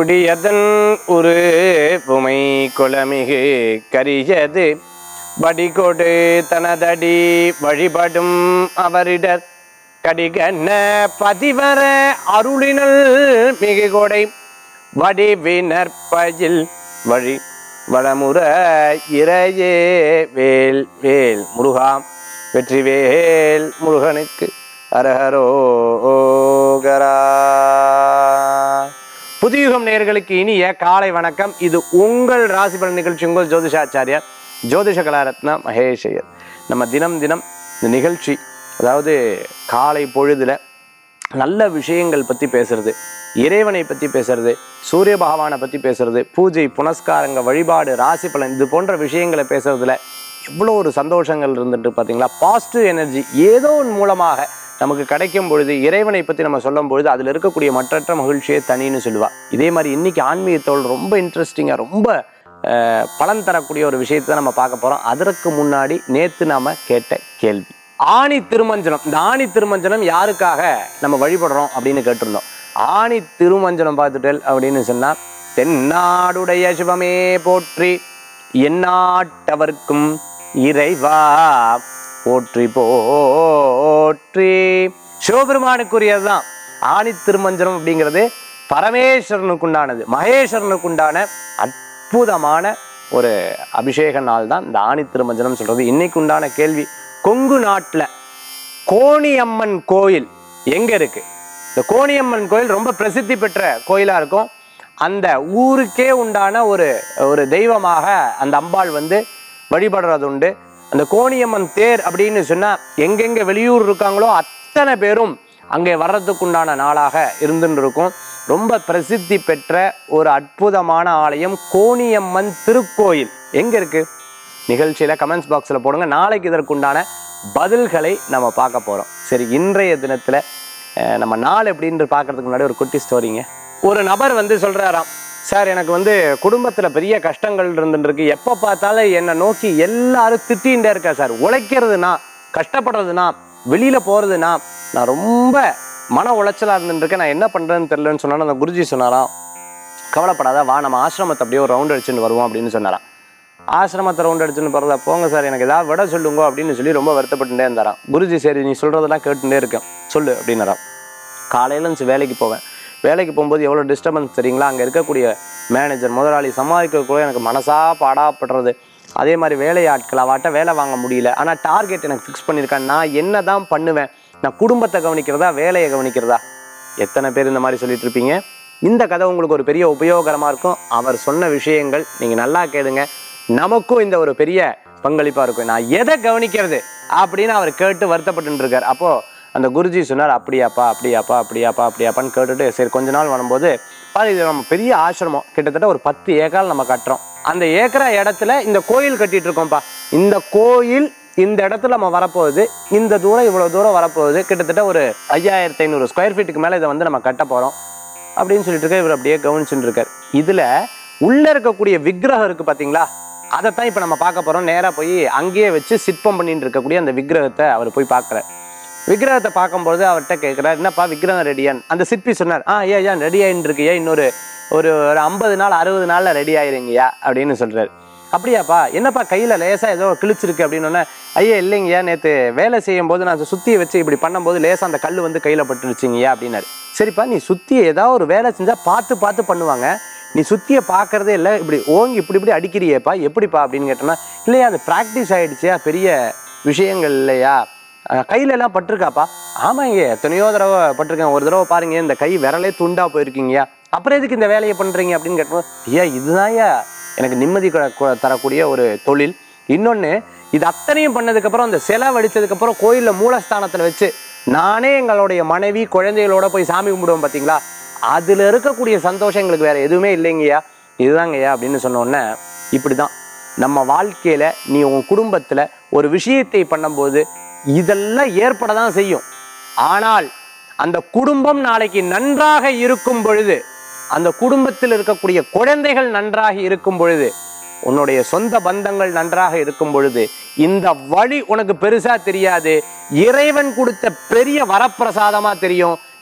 குடியதன் ஒரு புமை குலமிகு கரியது வடிகொடு தனதடி வழிபடும் அவரிடர் கடிகண்ண பதிவர அருளினல் மிகு கொடை வடிவினற்பயில் வழி வளமுற இறையே வேல் வேல் முருகா வெற்றிவேல் முருகனுக்கு அரஹரோகரா புதியுகம் நேயர்களுக்கு இனிய காலை வணக்கம் இது உங்கள் ராசி பலன் நிகழ்ச்சி உங்கள் ஜோதிஷாச்சாரியார் ஜோதிஷ கலாரத்னா மகேஷ் ஐயர் நம்ம தினம் தினம் இந்த நிகழ்ச்சி அதாவது காலை பொழுதுல நல்ல விஷயங்கள் பற்றி பேசுறது இறைவனை பற்றி பேசுறது சூரிய பகவானை பற்றி பேசுறது பூஜை புனஸ்காரங்க வழிபாடு ராசி பலன் இது போன்ற விஷயங்களை பேசுறதுல எவ்வளோ ஒரு சந்தோஷங்கள் இருந்துட்டு பார்த்தீங்களா பாசிட்டிவ் எனர்ஜி ஏதோ ஒன்று மூலமாக நமக்கு கிடைக்கும் பொழுது இறைவனை பற்றி நம்ம சொல்லும் பொழுது அதில் இருக்கக்கூடிய மற்றற்ற மகிழ்ச்சியே தனின்னு சொல்லுவா இதே மாதிரி இன்னைக்கு ஆன்மீகத்தோடு ரொம்ப இன்ட்ரெஸ்டிங்காக ரொம்ப அஹ், பலன் தரக்கூடிய ஒரு விஷயத்தை தான் நம்ம பார்க்க போகிறோம் அதற்கு முன்னாடி நேற்று நாம கேட்ட கேள்வி ஆணி திருமஞ்சனம் இந்த ஆணி திருமஞ்சனம் யாருக்காக நம்ம வழிபடுறோம் அப்படின்னு கேட்டிருந்தோம் ஆணி திருமஞ்சனம் பார்த்துட்டல் அப்படின்னு சொன்னா தென்னாடுடைய சிவமே போற்றி எந்நாட்டவர்க்கும் இறைவா போற்றி போற்றி சிவபெருமானுக்குரியதுதான் ஆணி திருமஞ்சனம் அப்படிங்கிறது பரமேஸ்வரனுக்குண்டானது மகேஸ்வரனுக்குண்டான அற்புதமான ஒரு அபிஷேக நாள் தான் இந்த ஆணி திருமஞ்சனம் சொல்றது இன்னைக்கு உண்டான கேள்வி கொங்கு நாட்டில் கோணியம்மன் கோயில் எங்க இருக்கு இந்த கோணியம்மன் கோயில் ரொம்ப பிரசித்தி பெற்ற கோயிலா இருக்கும் அந்த ஊருக்கே உண்டான ஒரு ஒரு தெய்வமாக அந்த அம்பாள் வந்து வழிபடுறது உண்டு அந்த கோணியம்மன் தேர் அப்படின்னு சொன்னா எங்கெங்க வெளியூர் இருக்காங்களோ அத்தனை பேரும் அங்கே வர்றதுக்குண்டான நாளாக இருந்துன்னு இருக்கும் ரொம்ப பிரசித்தி பெற்ற ஒரு அற்புதமான ஆலயம் கோணியம்மன் திருக்கோயில் எங்க இருக்கு நிகழ்ச்சியில கமெண்ட்ஸ் பாக்ஸ்ல போடுங்க நாளைக்கு இதற்குண்டான பதில்களை நம்ம பார்க்க போறோம் சரி இன்றைய தினத்துல அஹ், நம்ம நாள் எப்படின்னு பார்க்கறதுக்கு முன்னாடி ஒரு குட்டி ஸ்டோரிங்க ஒரு நபர் வந்து சொல்றாராம் சார் எனக்கு வந்து குடும்பத்துல பெரிய கஷ்டங்கள் இருந்துட்டு இருக்கு எப்ப பார்த்தாலும் என்னை நோக்கி எல்லாரும் திட்டிகிட்டே இருக்கா சார் உழைக்கிறதுனா கஷ்டப்படுறதுனா வெளியில போறதுனா நான் ரொம்ப மன உளைச்சலா இருந்துட்டு இருக்கேன் நான் என்ன பண்றேன்னு தெரியலன்னு சொன்னாலும் அந்த குருஜி சொன்னாராம் கவலைப்படாத வா நம்ம ஆசிரமத்தை அப்படியே ஒரு ரவுண்ட் அடிச்சுட்டு வருவோம் அப்படின்னு சொன்னாராம் ஆசிரமத்தை ரவுண்ட் அடிச்சுன்னு போகிறதா போங்க சார் எனக்கு ஏதாவது விட சொல்லுங்க அப்படின்னு சொல்லி ரொம்ப வருத்தப்பட்டுட்டே இருந்தாராம் குருஜி சரி நீ சொல்கிறதெல்லாம் கேட்டுட்டே இருக்கேன் சொல்லு அப்படின்னாராம் காலையில இருந்துச்சு வேலைக்கு போவேன் வேலைக்கு போகும்போது எவ்வளோ டிஸ்டர்பன்ஸ் தெரியுங்களா அங்கே இருக்கக்கூடிய மேனேஜர் முதலாளி சமாளிக்க கூட எனக்கு மனசா பாடாப்படுறது அதே மாதிரி வேலையாட்கள் அவாட்ட வேலை வாங்க முடியல ஆனால் டார்கெட் எனக்கு ஃபிக்ஸ் பண்ணியிருக்கேன் நான் என்ன தான் பண்ணுவேன் நான் குடும்பத்தை கவனிக்கிறதா வேலையை கவனிக்கிறதா எத்தனை பேர் இந்த மாதிரி சொல்லிட்டு இருப்பீங்க இந்த கதை உங்களுக்கு ஒரு பெரிய உபயோகரமாக இருக்கும் அவர் சொன்ன விஷயங்கள் நீங்கள் நல்லா கேளுங்க நமக்கும் இந்த ஒரு பெரிய பங்களிப்பாக இருக்கும் நான் எதை கவனிக்கிறது அப்படின்னு அவர் கேட்டு வருத்தப்பட்டு இருக்கார் அப்போது அந்த குருஜி சொன்னார் அப்படியாப்பா அப்படியாப்பா அப்படியாப்பா அப்படியாப்பான்னு கேட்டுட்டு சரி கொஞ்ச நாள் வரும்போது பாரு இது நம்ம பெரிய ஆசிரமம் கிட்டத்தட்ட ஒரு பத்து ஏக்கர் நம்ம கட்டுறோம் அந்த ஏக்கரா இடத்துல இந்த கோயில் கட்டிட்டு இருக்கோம்ப்பா இந்த கோயில் இந்த இடத்துல நம்ம வரப்போகுது இந்த தூரம் இவ்வளோ தூரம் வரப்போகுது கிட்டத்தட்ட ஒரு ஐயாயிரத்தி ஐநூறு ஸ்கொயர் ஃபீட்டுக்கு மேலே இதை வந்து நம்ம கட்ட போகிறோம் அப்படின்னு சொல்லிட்டு இருக்க இவர் அப்படியே கவனிச்சுட்டு இருக்கார் இதில் உள்ளே இருக்கக்கூடிய விக்கிரகம் இருக்குது பார்த்தீங்களா அதைத்தான் இப்போ நம்ம பார்க்க போகிறோம் நேராக போய் அங்கேயே வச்சு சிற்பம் பண்ணிட்டு இருக்கக்கூடிய அந்த விக்கிரகத்தை அவர் போய் பார்க்குறார் விக்கிரகத்தை பார்க்கும்போது அவர்கிட்ட கேட்குறாரு என்னப்பா விக்கிரகம் ரெடியான் அந்த சிற்பி சொன்னார் ஆ ஐயா ஐயா ரெடி ஆயின்னு இருக்கியா இன்னொரு ஒரு ஒரு ஐம்பது நாள் அறுபது நாளில் ரெடி ஆயிருங்கய்யா அப்படின்னு சொல்கிறார் அப்படியாப்பா என்னப்பா கையில் லேசாக ஏதோ கிழிச்சிருக்கு அப்படின்னு ஐயா இல்லைங்கய்யா நேற்று வேலை செய்யும் போது நான் சுத்தியை வச்சு இப்படி பண்ணும்போது லேசாக அந்த கல் வந்து கையில் பட்டுருச்சுங்கய்யா அப்படின்னாரு சரிப்பா நீ சுத்தியை ஏதாவது ஒரு வேலை செஞ்சால் பார்த்து பார்த்து பண்ணுவாங்க நீ சுத்தியை பார்க்கறதே இல்லை இப்படி ஓங்கி இப்படி இப்படி அடிக்கிறியேப்பா எப்படிப்பா அப்படின்னு கேட்டோன்னா இல்லையா அது ப்ராக்டிஸ் ஆயிடுச்சியா பெரிய விஷயங்கள் இல்லையா அஹ் கையில எல்லாம் பட்டிருக்காப்பா ஆமாங்க எத்தனையோ தடவை பட்டிருக்கேன் ஒரு தடவை பாருங்க இந்த கை விரலே துண்டா போயிருக்கீங்கயா அப்புறம் எதுக்கு இந்த வேலையை பண்றீங்க அப்படின்னு கேட்டோம் ஐயா இதுதான்யா எனக்கு நிம்மதி க- கு- தரக்கூடிய ஒரு தொழில் இன்னொன்று இது அத்தனையும் பண்ணதுக்கப்புறம் அந்த சிலை வடிச்சதுக்கப்புறம் கோயிலில் மூலஸ்தானத்தில் வச்சு நானே எங்களுடைய மனைவி குழந்தைகளோட போய் சாமி கும்பிடுவோம் பார்த்தீங்களா அதில் இருக்கக்கூடிய சந்தோஷம் எங்களுக்கு வேற எதுவுமே இல்லைங்கய்யா இதுதாங்கய்யா அப்படின்னு சொன்ன உடனே இப்படி தான் நம்ம வாழ்க்கையில் நீ உன் குடும்பத்தில் ஒரு விஷயத்தை பண்ணும்போது இதெல்லாம் ஏற்பட தான் செய்யும் ஆனால் அந்த குடும்பம் நாளைக்கு நன்றாக இருக்கும் பொழுது அந்த குடும்பத்தில் இருக்கக்கூடிய குழந்தைகள் நன்றாக இருக்கும் பொழுது உன்னுடைய சொந்த பந்தங்கள் நன்றாக இருக்கும் பொழுது இந்த வழி உனக்கு பெருசா தெரியாது இறைவன் கொடுத்த பெரிய வரப்பிரசாதமா தெரியும்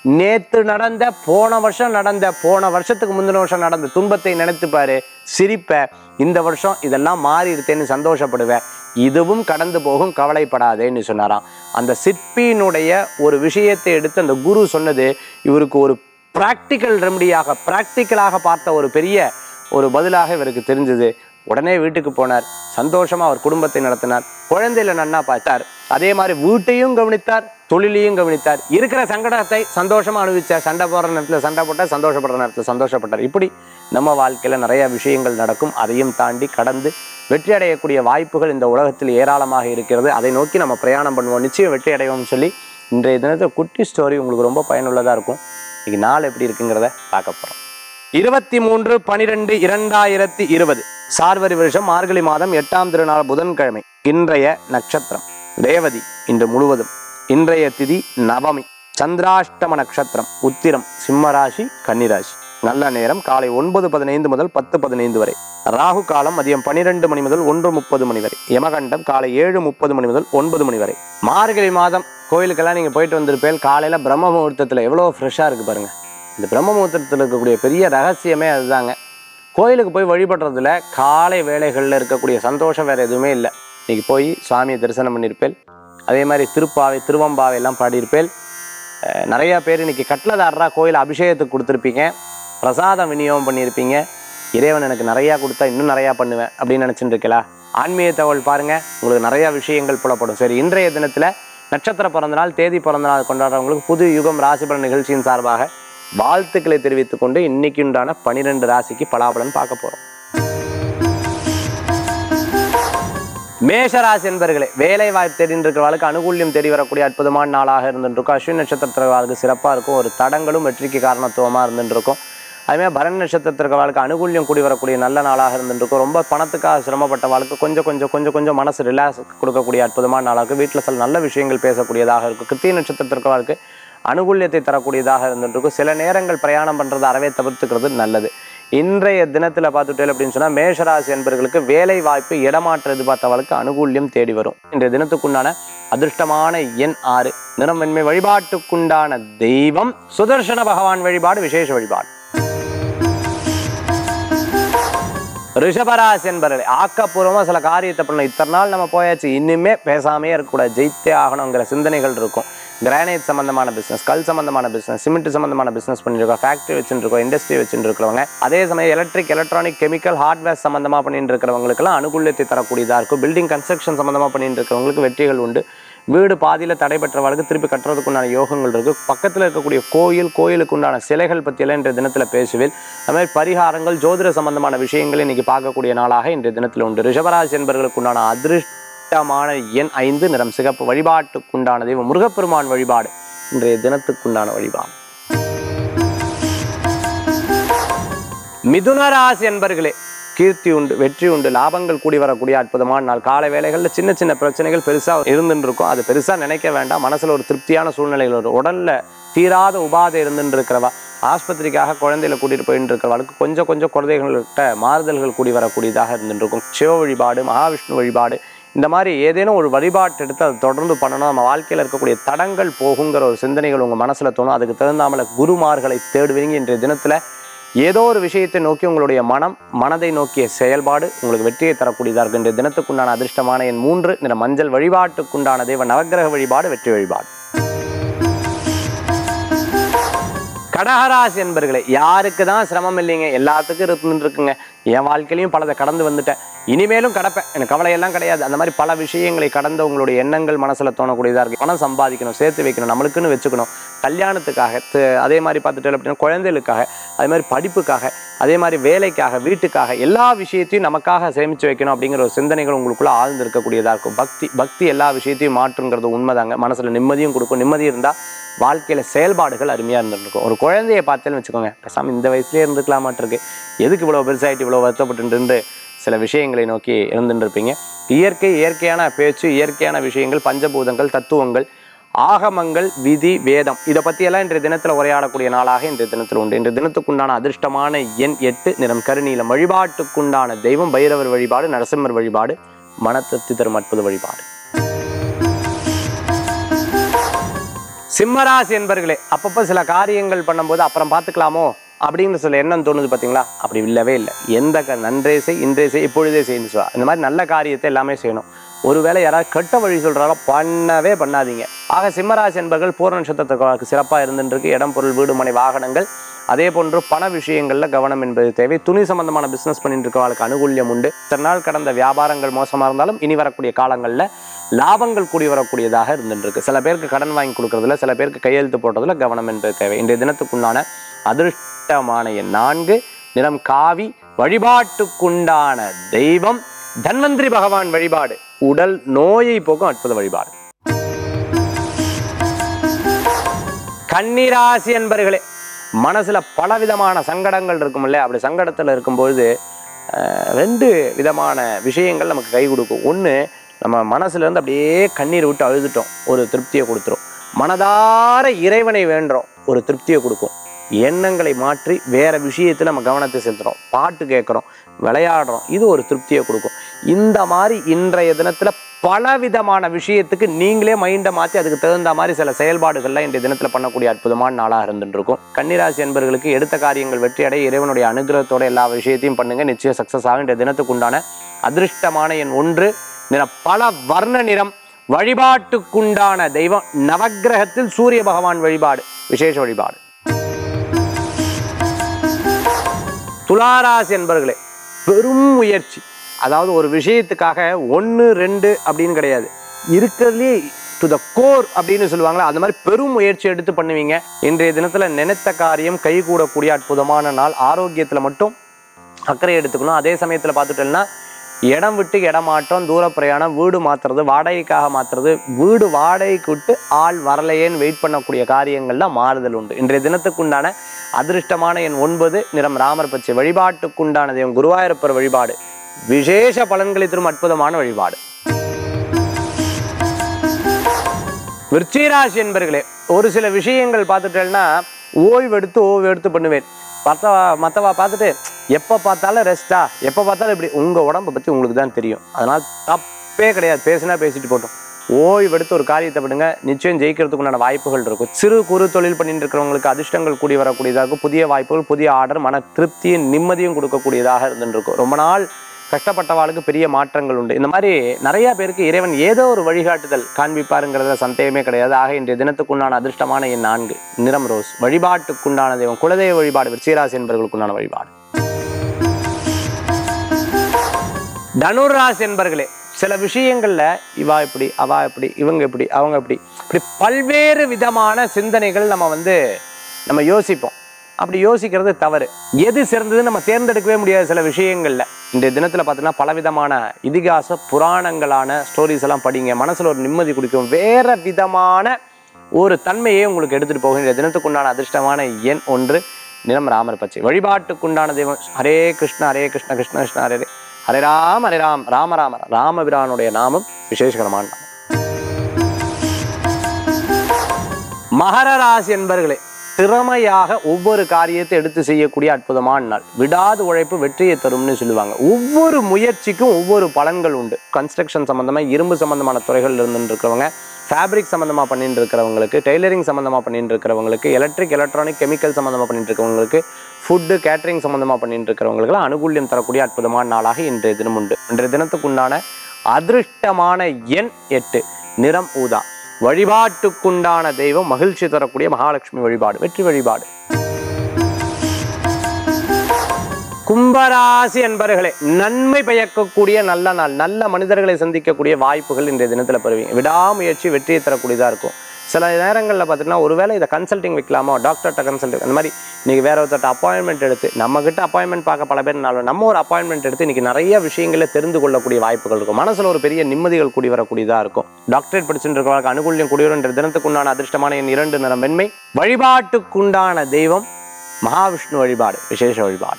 நேத்து நடந்த போன வருஷம் நடந்த போன வருஷத்துக்கு முந்தின வருஷம் நடந்த துன்பத்தை நினைத்து பாரு சிரிப்ப இந்த வருஷம் இதெல்லாம் மாறி இருக்கேன்னு சந்தோஷப்படுவேன் இதுவும் கடந்து போகும் கவலைப்படாதேன்னு சொன்னாராம் அந்த சிற்பியினுடைய ஒரு விஷயத்தை எடுத்து அந்த குரு சொன்னது இவருக்கு ஒரு பிராக்டிக்கல் ரெமடியாக பிராக்டிக்கலாக பார்த்த ஒரு பெரிய ஒரு பதிலாக இவருக்கு தெரிஞ்சது உடனே வீட்டுக்கு போனார் சந்தோஷமா அவர் குடும்பத்தை நடத்தினார் குழந்தையில நன்னா பார்த்தார் அதே மாதிரி வீட்டையும் கவனித்தார் தொழிலையும் கவனித்தார் இருக்கிற சங்கடத்தை சந்தோஷமா அனுபவிச்சார் சண்டை போடுற நேரத்தில் சண்டை போட்டார் சந்தோஷப்படுற நேரத்தில் சந்தோஷப்பட்டார் இப்படி நம்ம வாழ்க்கையில நிறைய விஷயங்கள் நடக்கும் அதையும் தாண்டி கடந்து வெற்றி அடையக்கூடிய வாய்ப்புகள் இந்த உலகத்தில் ஏராளமாக இருக்கிறது அதை நோக்கி நம்ம பிரயாணம் பண்ணுவோம் நிச்சயம் வெற்றி அடைவோம்னு சொல்லி இன்றைய தினத்தில் குட்டி ஸ்டோரி உங்களுக்கு ரொம்ப பயனுள்ளதாக இருக்கும் இன்னைக்கு நாள் எப்படி இருக்குங்கிறத பார்க்க போகிறோம் இருபத்தி மூன்று பனிரெண்டு இரண்டாயிரத்தி இருபது சார்வரி வருஷம் மார்கழி மாதம் எட்டாம் திருநாள் புதன்கிழமை இன்றைய நட்சத்திரம் ரேவதி இன்று முழுவதும் இன்றைய திதி நவமி சந்திராஷ்டம நட்சத்திரம் உத்திரம் சிம்மராசி கன்னிராசி நல்ல நேரம் காலை ஒன்பது பதினைந்து முதல் பத்து பதினைந்து வரை ராகு காலம் மதியம் பன்னிரெண்டு மணி முதல் ஒன்று முப்பது மணி வரை யமகண்டம் காலை ஏழு முப்பது மணி முதல் ஒன்பது மணி வரை மார்கழி மாதம் கோயிலுக்கெல்லாம் நீங்கள் போயிட்டு வந்திருப்பேன் காலையில் பிரம்ம முகூர்த்தத்தில் எவ்வளோ ஃப்ரெஷ்ஷாக இருக்குது பாருங்க இந்த பிரம்ம முகூர்த்தத்தில் இருக்கக்கூடிய பெரிய ரகசியமே அதுதாங்க கோயிலுக்கு போய் வழிபடுறதுல காலை வேளைகளில் இருக்கக்கூடிய சந்தோஷம் வேறு எதுவுமே இல்லை இன்னைக்கு போய் சுவாமியை தரிசனம் பண்ணியிருப்பேன் அதே மாதிரி திருப்பாவை திருவம்பாவை எல்லாம் பாடியிருப்பேன் அஹ் நிறைய பேர் இன்னைக்கு கட்டிலதாரரா கோயில் அபிஷேகத்துக்கு கொடுத்துருப்பீங்க பிரசாதம் விநியோகம் பண்ணியிருப்பீங்க இறைவன் எனக்கு நிறையா கொடுத்தா இன்னும் நிறையா பண்ணுவேன் அப்படின்னு நினச்சிட்டு இருக்கலாம் ஆன்மீக தகவல் பாருங்க உங்களுக்கு நிறைய விஷயங்கள் புலப்படும் சரி இன்றைய தினத்தில் நட்சத்திர பிறந்தநாள் தேதி பிறந்தநாள் கொண்டாடுறவங்களுக்கு புது யுகம் ராசிபலன் நிகழ்ச்சியின் சார்பாக வாழ்த்துக்களை தெரிவித்துக் கொண்டு இன்னைக்கு உண்டான பனிரெண்டு ராசிக்கு பலாபலன் பார்க்க போறோம் மேஷராசி என்பர்களே வேலை வாய்ப்பு தேடின்னு இருக்கிறவர்களுக்கு அனுகூல்யம் தேடி வரக்கூடிய அற்புதமான நாளாக இருந்துருக்கும் அஸ்வின் நட்சத்திரத்திற்கு சிறப்பாக இருக்கும் ஒரு தடங்களும் வெற்றிக்கு காரணத்துவமாக இருந்துருக்கும் அதுமாதிரி பரண் நட்சத்திரத்திற்கு அனுகூல்யம் கூடி வரக்கூடிய நல்ல நாளாக இருந்துருக்கும் ரொம்ப பணத்துக்காக சிரமப்பட்ட வாழ்க்கை கொஞ்சம் கொஞ்சம் கொஞ்சம் கொஞ்சம் மனசு ரிலாக்ஸ் கொடுக்கக்கூடிய அற்புதமான நாளாக இருக்கும் வீட்டில் சில நல்ல விஷயங்கள் பேசக்கூடியதாக இருக்கும் கிருத்திய நட்சத்திரத்திற்கு அனுகூல்யத்தை தரக்கூடியதாக இருந்துருக்கும் சில நேரங்கள் பிரயாணம் பண்ணுறது அறவே தவிர்த்துக்கிறது நல்லது இன்றைய தினத்தில் பார்த்துட்டேன் அப்படின்னு சொன்னால் மேஷராசி என்பவர்களுக்கு வேலை வாய்ப்பு இடமாற்ற எதிர்பார்த்தவர்களுக்கு அனுகூல்யம் தேடி வரும் இன்றைய தினத்துக்குண்டான அதிர்ஷ்டமான எண் ஆறு நிறம் வெண்மை வழிபாட்டுக்குண்டான தெய்வம் சுதர்சன பகவான் வழிபாடு விசேஷ வழிபாடு ரிஷபராசி என்பவர்களே ஆக்கப்பூர்வமாக சில காரியத்தை பண்ணணும் இத்தனை நாள் நம்ம போயாச்சு இனிமே பேசாமே இருக்கக்கூடாது ஜெயித்தே ஆகணுங்கிற சிந்தனைகள் இருக்கும் கிரானைட் சம்பந்தமான பிஸ்னஸ் கல் சம்பந்தமான பிஸ்னஸ் சிமெண்ட் சம்பந்தமான பிஸ்னஸ் பண்ணிருக்கோம் ஃபேக்ட்ரி வச்சுருக்கோம் இண்டஸ்ட்ரி வச்சுட்டு இருக்கிறவங்க அதே சமயம் எலக்ட்ரிக் எலக்ட்ரானிக் கெமிக்கல் ஹார்ட்வேர் சம்பந்தமாக பண்ணிட்டு இருக்கிறவங்களுக்கெல்லாம் அனுகூல்யத்தை தரக்கூடியதாக இருக்கும் பில்டிங் கன்ஸ்ட்ரக்ஷன் சம்பந்தமாக பண்ணிட்டு இருக்கிறவங்களுக்கு வெற்றிகள் உண்டு வீடு பாதியில் தடைபெற்றவர்களுக்கு திருப்பி கட்டுறதுக்குண்டான யோகங்கள் இருக்குது பக்கத்தில் இருக்கக்கூடிய கோயில் கோயிலுக்கு உண்டான சிலைகள் பற்றியெல்லாம் இன்றைய தினத்தில் பேசுவேன் அது மாதிரி பரிகாரங்கள் ஜோதிட சம்பந்தமான விஷயங்களை இன்னைக்கு பார்க்கக்கூடிய நாளாக இன்றைய தினத்தில் உண்டு ரிஷபராசி என்பவர்களுக்கு உண்டான அதிருஷ்டமான எண் ஐந்து நிறம் சிகப்பு வழிபாட்டுக்குண்டான தெய்வம் முருகப்பெருமான் வழிபாடு இன்றைய தினத்துக்குண்டான வழிபாடு மிதுன ராசி என்பர்களே கீர்த்தி உண்டு வெற்றி உண்டு லாபங்கள் கூடி வரக்கூடிய அற்புதமான நாள் காலை வேளைகளில் சின்ன சின்ன பிரச்சனைகள் பெருசாக இருந்துட்டு இருக்கும் அது பெருசாக நினைக்க வேண்டாம் மனசில் ஒரு திருப்தியான சூழ்நிலைகள் வரும் உடலில் தீராத உபாதை இருந்துட்டு இருக்கிறவா ஆஸ்பத்திரிக்காக குழந்தையில கூட்டிகிட்டு போயிட்டு இருக்கிறவளுக்கு கொஞ்சம் கொஞ்சம் குழந்தைகள்கிட்ட மாறுதல்கள் கூடி வரக்கூடியதாக இருந்துட்டு இருக்கும் சிவ வழிபாடு மகாவிஷ்ணு வழிபாடு இந்த மாதிரி ஏதேனும் ஒரு வழிபாட்டு எடுத்து அதை தொடர்ந்து பண்ணணும் நம்ம வாழ்க்கையில் இருக்கக்கூடிய தடங்கள் போகுங்கிற ஒரு சிந்தனைகள் உங்கள் மனசில் தோணும் அதுக்கு தகுந்தாமல குருமார்களை தேடுவீங்க இன்றைய தினத்தில் ஏதோ ஒரு விஷயத்தை நோக்கி உங்களுடைய மனம் மனதை நோக்கிய செயல்பாடு உங்களுக்கு வெற்றியை தரக்கூடியதாக இருக்கு இன்றைய தினத்துக்குண்டான அதிர்ஷ்டமான என் மூன்று நிற மஞ்சள் வழிபாட்டுக்குண்டான தெய்வ நவக்கிரக வழிபாடு வெற்றி வழிபாடு கடகராசி என்பர்களே யாருக்கு தான் சிரமம் இல்லைங்க எல்லாத்துக்கும் இருந்துட்டு இருக்குங்க என் வாழ்க்கையிலையும் பலதை கடந்து வந்துட்டேன் இனிமேலும் கடப்பேன் எனக்கு கவலையெல்லாம் கிடையாது அந்த மாதிரி பல விஷயங்களை கடந்த உங்களுடைய எண்ணங்கள் மனசில் தோணக்கூடியதாக இருக்கு பணம் சம்பாதிக்கணும் சேர்த்து வைக்கணும் நம்மளுக்குன்னு வச்சுக்கணும் கல்யாணத்துக்காக த- அதே மாதிரி பார்த்துட்டு அப்படின்னா குழந்தைகளுக்காக அதே மாதிரி படிப்புக்காக அதே மாதிரி வேலைக்காக வீட்டுக்காக எல்லா விஷயத்தையும் நமக்காக சேமித்து வைக்கணும் அப்படிங்கிற ஒரு சிந்தனைகள் உங்களுக்குள்ள ஆழ்ந்து இருக்கக்கூடியதாக இருக்கும் பக்தி பக்தி எல்லா விஷயத்தையும் மாற்றுங்கிறது உண்மைதாங்க மனசில் நிம்மதியும் கொடுக்கும் நிம்மதி இருந்தால் வாழ்க்கையில் செயல்பாடுகள் அருமையாக இருந்துருக்கும் ஒரு குழந்தையை பார்த்தேன்னு வச்சுக்கோங்க பேசாமல் இந்த வயசுலேயே இருந்துக்கலாமாட்டிருக்கு எதுக்கு இவ்வளோ பெருசாகிட்டு இவ்வளோ வருத்தப்பட்டு சில விஷயங்களை நோக்கி இருந்துட்டு இருப்பீங்க இயற்கை இயற்கையான பேச்சு இயற்கையான விஷயங்கள் பஞ்சபூதங்கள் தத்துவங்கள் ஆகமங்கள் விதி வேதம் இதை பற்றியெல்லாம் இன்றைய தினத்தில் உரையாடக்கூடிய நாளாக இன்றைய தினத்தில் உண்டு இன்றைய தினத்துக்குண்டான அதிர்ஷ்டமான எண் எட்டு நிறம் கருநீலம் வழிபாட்டுக்குண்டான தெய்வம் பைரவர் வழிபாடு நரசிம்மர் வழிபாடு மனத்திருப்தி தரும் அற்புத வழிபாடு சிம்மராசி என்பர்களே அப்பப்போ சில காரியங்கள் பண்ணும்போது அப்புறம் பார்த்துக்கலாமோ அப்படின்னு சில எண்ணம் தோணுது பார்த்தீங்களா அப்படி இல்லவே இல்லை எந்த க நன்றே செய் இன்றே செய் இப்பொழுதே செய்யணும் சொல்லுவா இந்த மாதிரி நல்ல காரியத்தை எல்லாமே செய்யணும் ஒருவேளை யாராவது கெட்ட வழி சொல்கிறாரோ பண்ணவே பண்ணாதீங்க ஆக சிம்மராசி என்பர்கள் பூர்ண நட்சத்திரத்துக்கு சிறப்பாக இருந்துருக்கு இடம் பொருள் வீடு மனை வாகனங்கள் அதே போன்று பண விஷயங்கள்ல கவனம் என்பது தேவை துணி சம்பந்தமான பிசினஸ் பண்ணிட்டு இருக்கவங்களுக்கு அனுகூல்யம் உண்டு இத்தனை நாள் கடந்த வியாபாரங்கள் மோசமா இருந்தாலும் இனி வரக்கூடிய காலங்கள்ல லாபங்கள் கூடி வரக்கூடியதாக இருந்துட்டு இருக்கு சில பேருக்கு கடன் வாங்கி கொடுக்கறதுல சில பேருக்கு கையெழுத்து போடுறதுல கவனம் என்பது தேவை இன்றைய தினத்துக்குண்டான அதிர்ஷ்டமான எண் நான்கு நிறம் காவி வழிபாட்டுக்குண்டான தெய்வம் தன்வந்திரி பகவான் வழிபாடு உடல் நோயை போக்கும் அற்புத வழிபாடு கன்னிராசி என்பர்களே மனசுல பலவிதமான சங்கடங்கள் இருக்கும் இல்லையா அப்படி சங்கடத்துல இருக்கும்பொழுது அஹ், ரெண்டு விதமான விஷயங்கள் நமக்கு கை கொடுக்கும் ஒன்று நம்ம மனசுல இருந்து அப்படியே கண்ணீர் விட்டு அழுதுட்டோம் ஒரு திருப்தியை கொடுத்துரும் மனதார இறைவனை வேண்டுறோம் ஒரு திருப்தியை கொடுக்கும் எண்ணங்களை மாற்றி வேற விஷயத்துல நம்ம கவனத்தை செலுத்துறோம் பாட்டு கேட்குறோம் விளையாடுறோம் இது ஒரு திருப்தியை கொடுக்கும் இந்த மாதிரி இன்றைய தினத்துல பலவிதமான விஷயத்துக்கு நீங்களே மைண்டை மாற்றி அதுக்கு தகுந்த மாதிரி சில செயல்பாடுகள்லாம் இன்றைய தினத்தில் பண்ணக்கூடிய அற்புதமான நாளாக இருந்துட்டு இருக்கும் கன்னிராசி என்பர்களுக்கு எடுத்த காரியங்கள் வெற்றி அடைய இறைவனுடைய அனுகிரகத்தோட எல்லா விஷயத்தையும் பண்ணுங்க நிச்சயம் சக்ஸஸ் ஆகும் இன்றைய தினத்துக்கு உண்டான அதிர்ஷ்டமான எண் ஒன்று நிறம் பல வர்ண நிறம் வழிபாட்டுக்குண்டான தெய்வம் நவக்கிரகத்தில் சூரிய பகவான் வழிபாடு விசேஷ வழிபாடு துளாராசி என்பர்களே பெரும் முயற்சி அதாவது ஒரு விஷயத்துக்காக ஒன்று ரெண்டு அப்படின்னு கிடையாது இருக்கிறதுலே டு த கோர் அப்படின்னு சொல்லுவாங்களா அந்த மாதிரி பெரும் முயற்சி எடுத்து பண்ணுவீங்க இன்றைய தினத்துல நினைத்த காரியம் கைகூடக்கூடிய அற்புதமான நாள் ஆரோக்கியத்துல மட்டும் அக்கறை எடுத்துக்கணும் அதே சமயத்துல பார்த்துட்டோம்னா இடம் விட்டு இடம் மாற்றம் தூர பிரயாணம் வீடு மாத்துறது வாடகைக்காக மாத்துறது வீடு வாடகைக்கு விட்டு ஆள் வரலையேன்னு வெயிட் பண்ணக்கூடிய காரியங்கள்லாம் மாறுதல் உண்டு இன்றைய தினத்துக்குண்டான அதிர்ஷ்டமான எண் ஒன்பது நிறம் ராமர் பச்சை வழிபாட்டுக்குண்டான தெய்வம் குருவாயூரப்பர் வழிபாடு விசேஷ பலன்களை தரும் அற்புதமான வழிபாடு விருச்சிகராசி என்பர்களே ஒரு சில விஷயங்கள் பார்த்துட்டேன்னா ஓய்வெடுத்து ஓய்வெடுத்து பண்ணுவேன் மற்றவா மற்றவா பார்த்துட்டு எப்போ பார்த்தாலும் ரெஸ்டா எப்போ பார்த்தாலும் இப்படி உங்கள் உடம்பை பற்றி உங்களுக்கு தான் தெரியும் அதனால் தப்பே கிடையாது பேசினா பேசிட்டு போட்டோம் ஓய்வெடுத்து ஒரு காரியத்தை பண்ணுங்க நிச்சயம் ஜெயிக்கிறதுக்குண்டான வாய்ப்புகள் இருக்கும் சிறு குறு தொழில் பண்ணிட்டு இருக்கிறவங்களுக்கு அதிர்ஷ்டங்கள் கூடி வரக்கூடியதாக இருக்கும் புதிய வாய்ப்புகள் புதிய ஆர்டர் மன திருப்தியும் நிம்மதியும் கொடுக்கக்கூடியதாக இருந்துட்டு இருக்கும் ரொம்ப நாள் கஷ்டப்பட்டவாளுக்கு பெரிய மாற்றங்கள் உண்டு இந்த மாதிரி நிறைய பேருக்கு இறைவன் ஏதோ ஒரு வழிகாட்டுதல் காண்பிப்பாருங்கிறதுல சந்தேகமே கிடையாது ஆக இன்றைய தினத்துக்குண்டான அதிர்ஷ்டமான எண் நான்கு நிறம் ரோஸ் வழிபாட்டுக்குண்டான தெய்வம் குலதெய்வ வழிபாடு விருச்சிகராசி என்பவர்களுக்குண்டான வழிபாடு தனுராசி என்பர்களே சில விஷயங்கள்ல இவா இப்படி அவா இப்படி இவங்க இப்படி அவங்க இப்படி இப்படி பல்வேறு விதமான சிந்தனைகள் நம்ம வந்து நம்ம யோசிப்போம் அப்படி யோசிக்கிறது தவறு எது சிறந்ததுன்னு நம்ம தேர்ந்தெடுக்கவே முடியாது சில விஷயங்கள்ல இன்றைய தினத்துல பார்த்தீங்கன்னா பலவிதமான இதிகாச புராணங்களான ஸ்டோரிஸ் எல்லாம் படிங்க மனசுல ஒரு நிம்மதி கொடுக்கும் வேற விதமான ஒரு தன்மையை உங்களுக்கு எடுத்துட்டு போகும் இன்றைய தினத்துக்குண்டான அதிர்ஷ்டமான எண் ஒன்று நிறம் ராமர் பச்சை வழிபாட்டுக்குண்டான தெய்வம் ஹரே கிருஷ்ண ஹரே கிருஷ்ண கிருஷ்ண கிருஷ்ண ஹரே ஹரே. ஹரே ராம் ஹரே ராம் ராம ராம ராமபிரானுடைய நாமம் விசேஷகரமான நாமம் மகர ராசி என்பர்களே திறமையாக ஒவ்வொரு காரியத்தை எடுத்து செய்யக்கூடிய அற்புதமான நாள் விடாது உழைப்பு வெற்றியை தரும்னு சொல்லுவாங்க ஒவ்வொரு முயற்சிக்கும் ஒவ்வொரு பலன்கள் உண்டு கன்ஸ்ட்ரக்ஷன் சம்பந்தமா இரும்பு சம்பந்தமான துறைகள் இருந்துட்டு இருக்கிறவங்க ஃபேப்ரிக் சம்மந்தமாக பண்ணிட்டு இருக்கிறவங்களுக்கு டெய்லரிங் சம்மந்தமாக பண்ணிட்டு இருக்கிறவங்களுக்கு எலக்ட்ரிக் எலக்ட்ரானிக் கெமிக்கல் சம்மந்தமாக பண்ணிட்டு இருக்கிறவங்களுக்கு ஃபுட்டு கேட்டரிங் சம்மந்தமாக பண்ணிட்டு இருக்கிறவங்களுக்குலாம் அனுகூல்யம் தரக்கூடிய அற்புதமான நாளாக இன்றைய தினம் உண்டு இன்றைய தினத்துக்குண்டான அதிர்ஷ்டமான எண் எட்டு நிறம் ஊதா வழிபாட்டுக்குண்டான தெய்வம் மகிழ்ச்சி தரக்கூடிய மகாலட்சுமி வழிபாடு வெற்றி வழிபாடு கும்பராசி என்பர்களே நன்மை பயக்கக்கூடிய நல்ல நாள் நல்ல மனிதர்களை சந்திக்கக்கூடிய வாய்ப்புகள் இன்றைய தினத்தில் பெறுவீங்க விடாமுயற்சி வெற்றியை தரக்கூடியதாக இருக்கும் சில நேரங்களில் பார்த்தீங்கன்னா ஒருவேளை இதை கன்சல்டிங் வைக்கலாமா டாக்டர்கிட்ட கன்சல்டிங் அந்த மாதிரி இன்னைக்கு வேற ஒருத்தர்ட்ட அப்பாயின்மெண்ட் எடுத்து நம்ம கிட்ட அப்பாயின்மெண்ட் பார்க்க பல பேர்னாலும் நம்ம ஒரு அப்பாயின்மெண்ட் எடுத்து இன்னைக்கு நிறைய விஷயங்களை தெரிந்து கொள்ளக்கூடிய வாய்ப்புகள் இருக்கும் மனசுல ஒரு பெரிய நிம்மதிகள் கூடி வரக்கூடியதாக இருக்கும் டாக்டரேட் படிச்சுட்டு இருக்கிறவங்களுக்கு அனுகூல்யம் கூடிய தினத்துக்கு உண்டான அதிர்ஷ்டமான என் இரண்டு நிறம் வெண்மை வழிபாட்டுக்குண்டான தெய்வம் மகாவிஷ்ணு வழிபாடு விசேஷ வழிபாடு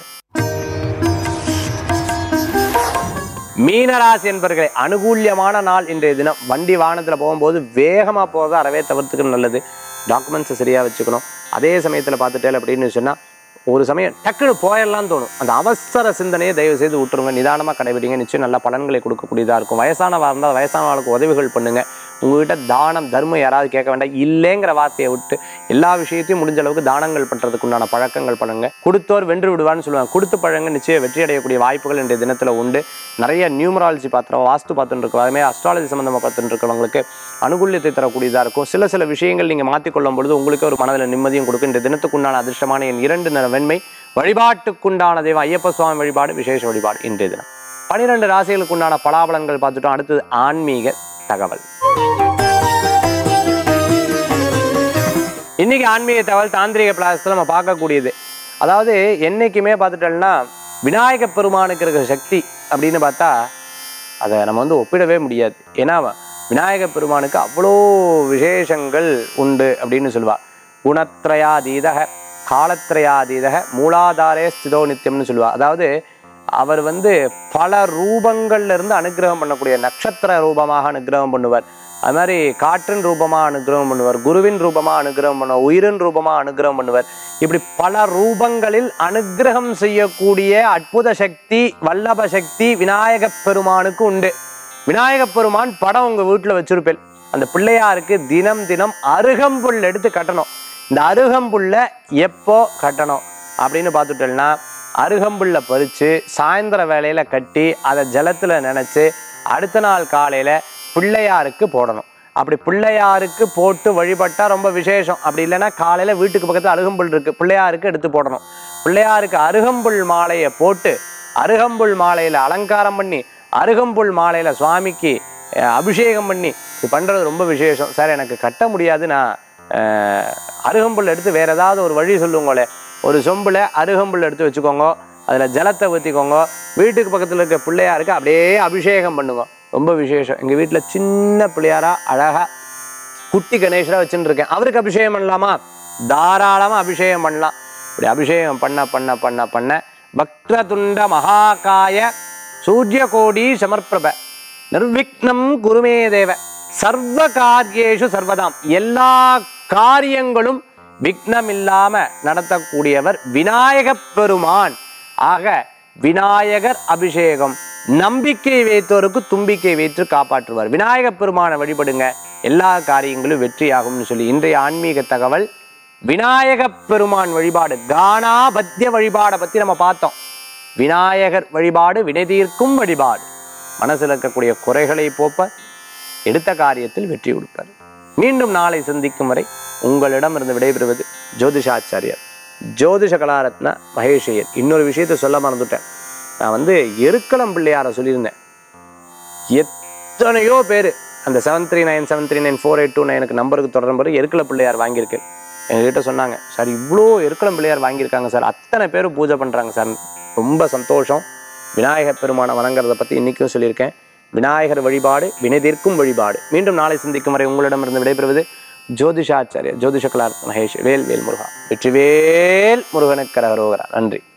மீனராசி என்பர்களே அனுகூல்யமான நாள் இன்றைய தினம் வண்டி வாகனத்தில் போகும்போது வேகமாக போகிறத அறவே தவிர்த்துக்கணும் நல்லது டாக்குமெண்ட்ஸை சரியாக வச்சுக்கணும் அதே சமயத்தில் பார்த்துட்டேன் அப்படின்னு சொன்னால் ஒரு சமயம் டக்குன்னு போயிடலாம்னு தோணும் அந்த அவசர சிந்தனையை தயவு செய்து விட்டுருங்க நிதானமாக கடைபிடிங்க நிச்சயம் நல்ல பலன்களை கொடுக்கக்கூடியதாக இருக்கும் வயசானவா இருந்தால் வயசானவர்களுக்கு உதவிகள் பண்ணுங்க உங்ககிட்ட தானம் தர்மம் யாராவது கேட்க வேண்டாம் இல்லைங்கிற வார்த்தையை விட்டு எல்லா விஷயத்தையும் முடிஞ்ச அளவுக்கு தானங்கள் பண்றதுக்கு உண்டான பழக்கங்கள் பண்ணுங்க கொடுத்தோர் வென்று விடுவான்னு சொல்லுவாங்க கொடுத்து பழங்க நிச்சயம் வெற்றி அடையக்கூடிய வாய்ப்புகள் இன்றைய தினத்துல உண்டு நிறைய நியூமராலஜி பாத்திரம் வாஸ்து பார்த்துட்டு இருக்கோம் அதுமாதிரி அஸ்ட்ராலஜி சம்மந்தமாக பார்த்துட்டு இருக்கிறவங்களுக்கு அனுகூல்யத்தை தரக்கூடியதாக இருக்கும் சில சில விஷயங்கள் நீங்கள் மாற்றிக்கொள்ளும் பொழுது உங்களுக்கு ஒரு மனதில் நிம்மதியும் கொடுக்கும் இந்த தினத்துக்குண்டான அதிர்ஷ்டமான என் இரண்டு நிற வெண்மை வழிபாட்டுக்குண்டான தெய்வம் ஐயப்ப சுவாமி வழிபாடு விசேஷ வழிபாடு இன்றைய தினம் பனிரெண்டு ராசிகளுக்குண்டான பலாபலன்கள் பார்த்துட்டோம் அடுத்தது ஆன்மீக தகவல் இன்னைக்கு ஆன்மீக தகவல் தாந்திரிக பிளாசத்தில் நம்ம பார்க்கக்கூடியது அதாவது என்னைக்குமே பார்த்துட்டோம்னா விநாயக பெருமானுக்கு இருக்கிற சக்தி அப்படின்னு பார்த்தா அதை நம்ம வந்து ஒப்பிடவே முடியாது ஏன்னா விநாயக பெருமானுக்கு அவ்வளோ விசேஷங்கள் உண்டு அப்படின்னு சொல்லுவா குணத்ரயாதீதக காலத்ரயாதீதக மூலாதாரே ஸ்திதோ நித்தியம்னு சொல்லுவா அதாவது அவர் வந்து பல ரூபங்கள்ல இருந்து அனுகிரகம் பண்ணக்கூடிய நட்சத்திர ரூபமாக அனுகிரகம் பண்ணுவார் அது மாதிரி காற்றின் ரூபமாக அனுகிரகம் பண்ணுவார் குருவின் ரூபமாக அனுகிரகம் பண்ணுவார் உயிரின் ரூபமாக அனுகிரகம் பண்ணுவார் இப்படி பல ரூபங்களில் அனுகிரகம் செய்யக்கூடிய அற்புத சக்தி வல்லப சக்தி விநாயக பெருமானுக்கு உண்டு விநாயக பெருமான் படம் உங்க வீட்டில் வச்சிருப்பேன் அந்த பிள்ளையாருக்கு தினம் தினம் அருகம்புல் எடுத்து கட்டணும் இந்த அருகம்புல்ல எப்போ கட்டணும் அப்படின்னு பார்த்துட்டோம்னா அருகம்புல்ல பறித்து சாயந்தர வேலையில கட்டி அதை ஜலத்துல நினைச்சு அடுத்த நாள் காலையில பிள்ளையாருக்கு போடணும் அப்படி பிள்ளையாருக்கு போட்டு வழிபட்டா ரொம்ப விசேஷம் அப்படி இல்லைன்னா காலையில வீட்டுக்கு பக்கத்துல அருகம்புல் இருக்கு பிள்ளையாருக்கு எடுத்து போடணும் பிள்ளையாருக்கு அருகம்புல் மாலையை போட்டு அருகம்புல் மாலையில அலங்காரம் பண்ணி அருகம்புல் மாலையில சுவாமிக்கு அஹ், அபிஷேகம் பண்ணி இது பண்றது ரொம்ப விசேஷம் சார் எனக்கு கட்ட முடியாது நான் அஹ், அருகம்புல் எடுத்து வேற ஏதாவது ஒரு வழி சொல்லுங்களே ஒரு சொம்புல அருகம்புல் எடுத்து வச்சுக்கோங்க அதுல ஜலத்தை ஊற்றிக்கோங்க வீட்டுக்கு பக்கத்துல இருக்க பிள்ளையாருக்கு அப்படியே அபிஷேகம் பண்ணுங்க ரொம்ப விசேஷம் எங்க வீட்டுல சின்ன பிள்ளையாரா அழகா குட்டி கணேசரா வச்சுட்டு இருக்கேன் அவருக்கு அபிஷேகம் பண்ணலாமா தாராளமா அபிஷேகம் பண்ணலாம் இப்படி அபிஷேகம் பண்ண பண்ண பண்ண பண்ண பக்ரதுண்ட மகாகாய சூரிய கோடி சமர்ப்பிரப நிர்விக்னம் குருமே தேவ சர்வ காரியேஷு சர்வதாம் எல்லா காரியங்களும் விக்னம் இல்லாம நடத்தக்கூடியவர் விநாயகப் பெருமான் ஆக விநாயகர் அபிஷேகம் நம்பிக்கை வைத்தோருக்கு தும்பிக்கை வைத்து காப்பாற்றுவார் விநாயகப் பெருமானை வழிபடுங்க எல்லா காரியங்களும் வெற்றியாகும்னு சொல்லி இன்றைய ஆன்மீக தகவல் விநாயகப் பெருமான் வழிபாடு கானாபத்திய வழிபாடை பத்தி நம்ம பார்த்தோம் விநாயகர் வழிபாடு வினை தீர்க்கும் வழிபாடு மனசில் இருக்கக்கூடிய குறைகளை போப்ப எடுத்த காரியத்தில் வெற்றி கொடுப்பார் மீண்டும் நாளை சந்திக்கும் வரை உங்களிடமிருந்து விடைபெறுவது ஜோதிஷாச்சாரியர் ஜோதிஷ கலாரத்ன மகேஷையர் இன்னொரு விஷயத்தை சொல்ல மறந்துட்டேன் நான் வந்து எருக்களம் பிள்ளையாரை சொல்லியிருந்தேன் எத்தனையோ பேர் அந்த seven three nine seven three nine four eight two நைனுக்கு நம்பருக்கு தொடர்ந்து பிறகு எருக்கல பிள்ளையார் வாங்கியிருக்கேன் எங்ககிட்ட சொன்னாங்க சார் இவ்வளோ எருக்கலம் பிள்ளையார் வாங்கியிருக்காங்க சார் அத்தனை பேரும் பூஜை பண்ணுறாங்க சார் ரொம்ப சந்தோஷம் விநாயகர் பெருமானை வணங்குறதை பற்றி இன்றைக்கும் சொல்லியிருக்கேன் விநாயகர் வழிபாடு வினைதீர்க்கும் வழிபாடு மீண்டும் நாளை சந்திக்கும் வரை உங்களிடமிருந்து விடைபெறுவது ஜோதிஷாச்சாரியர் ஜோதிஷ கலார் மகேஷ் வேல் வேல் முருகா வெற்றிவேல் முருகனுக்கு கரகரோகரா நன்றி